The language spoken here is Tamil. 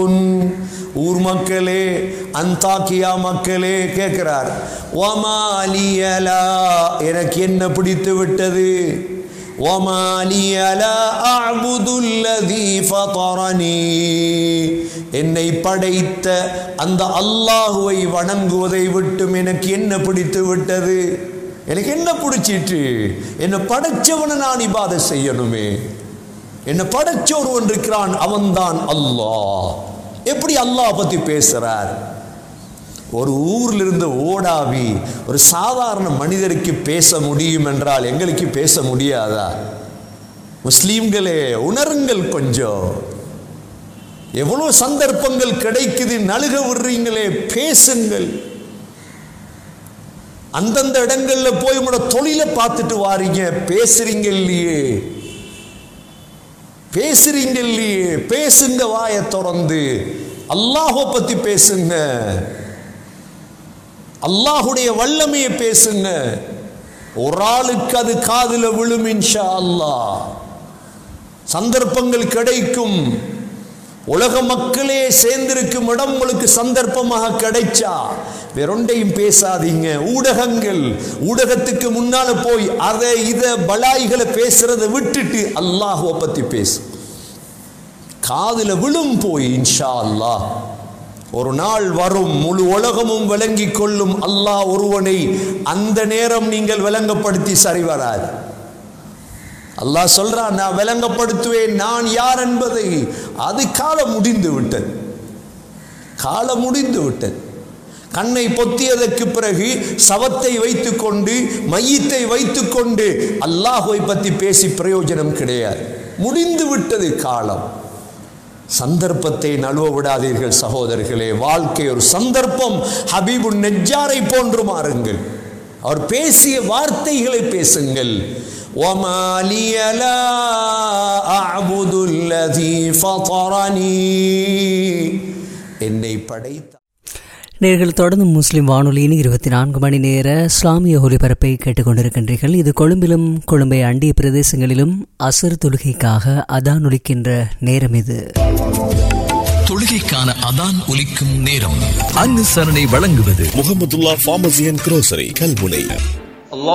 ஊர் மக்களே அந்தாக்கியா மக்களே கேட்கிறார் ஒமாலியலா எனக்கு என்ன பிடித்து விட்டது ஒமாலியலா அபுதுல்லதி ஃபதரனி என்னை படைத்த அந்த அல்லாஹுவை வணங்குவதை விட்டும் எனக்கு என்ன பிடித்து விட்டது எனக்கு என்ன பிடிச்சிட்டு என்னை படைச்சவனை நான் இபாதை செய்யணுமே என்னை படைச்ச ஒருவன் இருக்கிறான் அவன்தான் அல்லாஹ் எப்படி அல்லாஹ் பத்தி பேசுறார் ஒரு ஊர்ல இருந்து ஓடாவி ஒரு சாதாரண மனிதருக்கு பேச முடியும் என்றால் எங்களுக்கு பேச முடியாதா முஸ்லீம்களே உணருங்கள் கொஞ்சம் எவ்வளவு சந்தர்ப்பங்கள் கிடைக்குது நழுக விடுறீங்களே பேசுங்கள் அந்தந்த இடங்கள்ல போய் உங்களோட தொழிலை பார்த்துட்டு வாரீங்க பேசுறீங்க இல்லையே பேசுறீங்க இல்லையே பேசுங்க வாய திறந்து அல்லாஹை பத்தி பேசுங்க அல்லாஹுடைய வல்லமையை பேசுங்க ஒரு ஆளுக்கு அது காதுல விழும் இன்ஷா அல்லாஹ் சந்தர்ப்பங்கள் கிடைக்கும் உலக மக்களே சேர்ந்திருக்கும் இடம் உங்களுக்கு சந்தர்ப்பமாக கிடைச்சா வேறொண்டையும் பேசாதீங்க ஊடகங்கள் ஊடகத்துக்கு முன்னால போய் அதை இதை பலாய்களை பேசுறதை விட்டுட்டு அல்லாஹுவை பத்தி பேசு காதுல விழும் போய் இன்ஷா அல்லாஹ் ஒரு நாள் வரும் முழு உலகமும் விளங்கி கொள்ளும் அல்லாஹ் ஒருவனை அந்த நேரம் நீங்கள் விளங்கப்படுத்தி சரி வராது அல்லாஹ் சொல்றான் நான் விளங்கப்படுத்துவேன் நான் யார் என்பதை அது காலம் முடிந்து விட்டது காலம் முடிந்து விட்டது கண்ணை பொத்தியதற்கு பிறகு சவத்தை வைத்துக்கொண்டு மையத்தை வைத்துக்கொண்டு அல்லாஹுவை பற்றி பேசி பிரயோஜனம் கிடையாது முடிந்து விட்டது காலம் சந்தர்ப்பத்தை நழுவ விடாதீர்கள் சகோதரர்களே வாழ்க்கை ஒரு சந்தர்ப்பம் ஹபீபு நெஜாரை போன்று மாறுங்கள் அவர் பேசிய வார்த்தைகளை பேசுங்கள் وما لي لا أعبد الذي فطرني என்னை படைத்த நேர்கள் தொடர்ந்து முஸ்லிம் வானொலியின் இருபத்தி நான்கு மணி நேர இஸ்லாமிய ஒலிபரப்பை கேட்டுக்கொண்டிருக்கின்றீர்கள் இது கொழும்பிலும் கொழும்பை அண்டிய பிரதேசங்களிலும் அசர் தொழுகைக்காக அதான் ஒலிக்கின்ற நேரம் இது தொழுகைக்கான அதான் ஒலிக்கும் நேரம் அனுசரணை வழங்குவது Mohammedullah pharmacy and grocery Kalmunai